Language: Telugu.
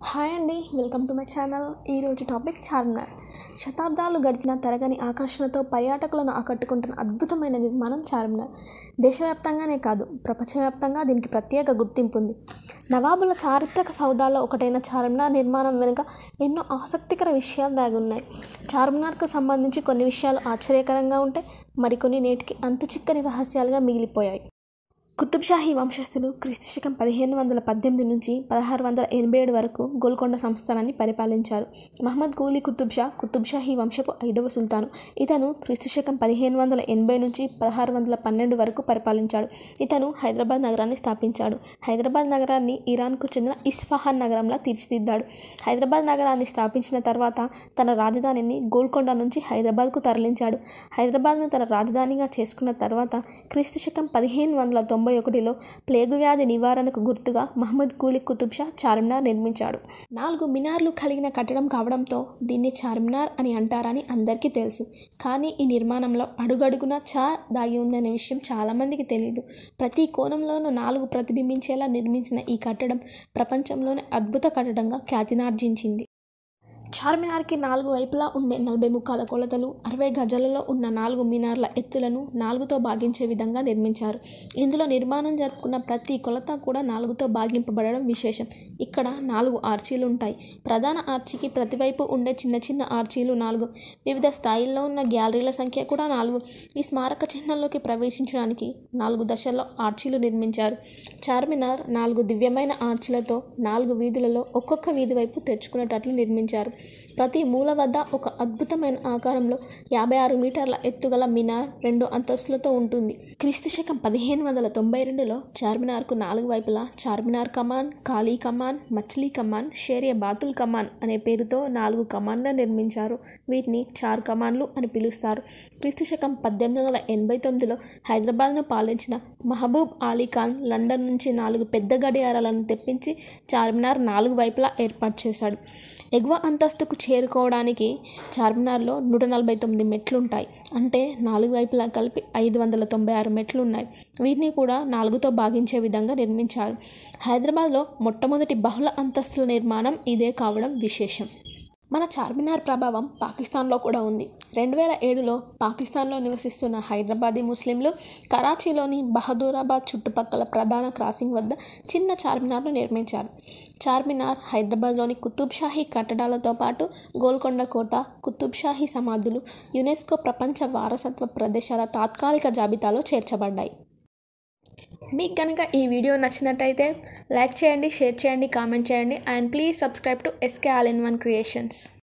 హాయ్ అండి వెల్కమ్ టు మై ఛానల్ ఈరోజు టాపిక్ చార్మినార్ శతాబ్దాలు గడిచిన తరగని ఆకర్షణతో పర్యాటకులను ఆకట్టుకుంటున్న అద్భుతమైన నిర్మాణం చార్మినార్ దేశవ్యాప్తంగానే కాదు ప్రపంచవ్యాప్తంగా దీనికి ప్రత్యేక గుర్తింపు ఉంది నవాబుల చారిత్రక సౌదాల్లో ఒకటైన చార్మినార్ నిర్మాణం వెనుక ఎన్నో ఆసక్తికర విషయాలు దాగి ఉన్నాయి చార్మినార్కు సంబంధించి కొన్ని విషయాలు ఆశ్చర్యకరంగా ఉంటే మరికొన్ని నేటికి అంతు చిక్కని రహస్యాలుగా మిగిలిపోయాయి కుతుబ్షాహీ వంశస్థులు క్రీస్తు శకం పదిహేను వందల పద్దెనిమిది నుంచి పదహారు వందల ఎనభై ఏడు వరకు గోల్కొండ సంస్థానాన్ని పరిపాలించారు మహమ్మద్ గూలీ కుతుబ్ షా కుతుబ్ షాహీ వంశపు ఐదవ సుల్తాను ఇతను క్రీస్తు శకం పదిహేను వందల ఎనభై నుంచి పదహారు వందల పన్నెండు వరకు పరిపాలించాడు ఇతను హైదరాబాద్ నగరాన్ని స్థాపించాడు హైదరాబాద్ నగరాన్ని ఇరాన్కు చెందిన ఇస్ఫహాన్ నగరంలా తీర్చిదిద్దాడు హైదరాబాద్ నగరాన్ని స్థాపించిన తర్వాత తన రాజధానిని గోల్కొండ నుంచి హైదరాబాద్కు తరలించాడు హైదరాబాద్ను తన రాజధానిగా చేసుకున్న తర్వాత క్రీస్తు శకం పదిహేను వందల తొంభై ఒకటిలో ప్లేగు వ్యాధి నివారణకు గుర్తుగా మహమ్మద్ కూలీ కుతుబ్ షా చార్మినార్ నిర్మించాడు నాలుగు మినార్లు కలిగిన కట్టడం కావడంతో దీన్ని చార్మినార్ అని అంటారని అందరికీ తెలుసు కానీ ఈ నిర్మాణంలో అడుగడుగునా చా దాగి ఉందనే విషయం చాలామందికి తెలియదు ప్రతి కోణంలోనూ నాలుగు ప్రతిబింబించేలా నిర్మించిన ఈ కట్టడం ప్రపంచంలోనే అద్భుత కట్టడంగా ఖ్యాతినార్జించింది చార్మినార్కి నాలుగు వైపులా ఉండే నలభై ముక్కాల కొలతలు అరవై గజాలలో ఉన్న నాలుగు మినార్ల ఎత్తులను నాలుగుతో భాగించే విధంగా నిర్మించారు ఇందులో నిర్మాణం జరుపుకున్న ప్రతి కొలత కూడా నాలుగుతో భాగింపబడడం విశేషం ఇక్కడ నాలుగు ఆర్చీలు ఉంటాయి ప్రధాన ఆర్చీకి ప్రతివైపు ఉండే చిన్న చిన్న ఆర్చీలు నాలుగు వివిధ స్థాయిల్లో ఉన్న గ్యాలరీల సంఖ్య కూడా నాలుగు ఈ స్మారక చిహ్నంలోకి ప్రవేశించడానికి నాలుగు దశల్లో ఆర్చీలు నిర్మించారు చార్మినార్ నాలుగు దివ్యమైన ఆర్చీలతో నాలుగు వీధులలో ఒక్కొక్క వీధి వైపు తెరుచుకునేటట్లు నిర్మించారు ప్రతి మూల వద్ద ఒక అద్భుతమైన ఆకారంలో యాభై ఆరు మీటర్ల ఎత్తుగల మినార్ రెండు అంతస్తులతో ఉంటుంది క్రీస్తు శకం పదిహేను వందల తొంభై రెండులో చార్మినార్కు నాలుగు వైపులా చార్మినార్ కమాన్ కాళీ కమాన్ మచిలీ కమాన్ షేరియా బాతుల్ కమాన్ అనే పేరుతో నాలుగు కమాన్లను నిర్మించారు వీటిని చార్ కమాన్లు అని పిలుస్తారు క్రీస్తు శకం పద్దెనిమిది వందల ఎనభై తొమ్మిదిలో హైదరాబాద్ను పాలించిన మహబూబ్ అలీ ఖాన్ లండన్ నుంచి నాలుగు పెద్ద గడియారాలను తెప్పించి చార్మినార్ నాలుగు వైపులా ఏర్పాటు చేశాడు ఎగువ అంతస్తుకు చేరుకోవడానికి చార్మినార్లో నూట నలభై తొమ్మిది మెట్లు ఉంటాయి అంటే నాలుగు వైపులా కలిపి ఐదు వందల తొంభై ఆరు మెట్లు ఉన్నాయి వీటిని కూడా నాలుగుతో భాగించే విధంగా నిర్మించారు హైదరాబాద్లో మొట్టమొదటి బహుళ అంతస్తుల నిర్మాణం ఇదే కావడం విశేషం మన చార్మినార్ ప్రభావం పాకిస్తాన్లో కూడా ఉంది రెండు వేల ఏడులో పాకిస్తాన్లో నివసిస్తున్న హైదరాబాదీ ముస్లింలు కరాచీలోని బహదూరాబాద్ చుట్టుపక్కల ప్రధాన క్రాసింగ్ వద్ద చిన్న చార్మినార్ను నిర్మించారు చార్మినార్ హైదరాబాద్లోని కుతుబ్ షాహీ కట్టడాలతో పాటు గోల్కొండ కోట కుతుబ్ షాహీ సమాధులు యునెస్కో ప్రపంచ వారసత్వ ప్రదేశాల తాత్కాలిక జాబితాలో చేర్చబడ్డాయి మీకు కనుక ఈ వీడియో నచ్చినట్టయితే లైక్ చేయండి షేర్ చేయండి కామెంట్ చేయండి and please subscribe to SK all in one creations